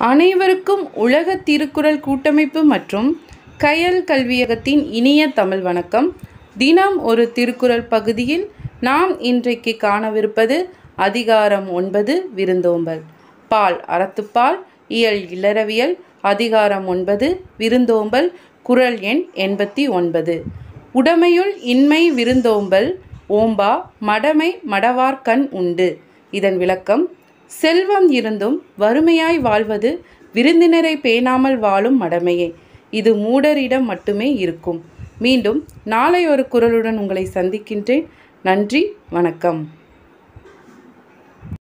அனைவருக்கும் உலக திருக்குறள் கூட்டமைப்பு மற்றும் கயல் கல்வியகத்தின் இனிய தமிழ் வணக்கம் தினம் ஒரு திருக்குறள் பகுதியில் நாம் இன்றைக்கு காணவிருப்பது அதிகாரம் ஒன்பது விருந்தோம்பல் பால் அறத்துப்பால் இயல் இளறவியல் அதிகாரம் ஒன்பது விருந்தோம்பல் குறள் எண் எண்பத்தி ஒன்பது உடமையுள் இன்மை விருந்தோம்பல் ஓம்பா மடமை மடவார்கண் உண்டு இதன் விளக்கம் செல்வம் இருந்தும் வறுமையாய் வாழ்வது விருந்தினரை பேணாமல் வாழும் மடமையே இது மூடரிடம் மட்டுமே இருக்கும் மீண்டும் நாளை ஒரு குரலுடன் உங்களை சந்திக்கின்றேன் நன்றி வணக்கம்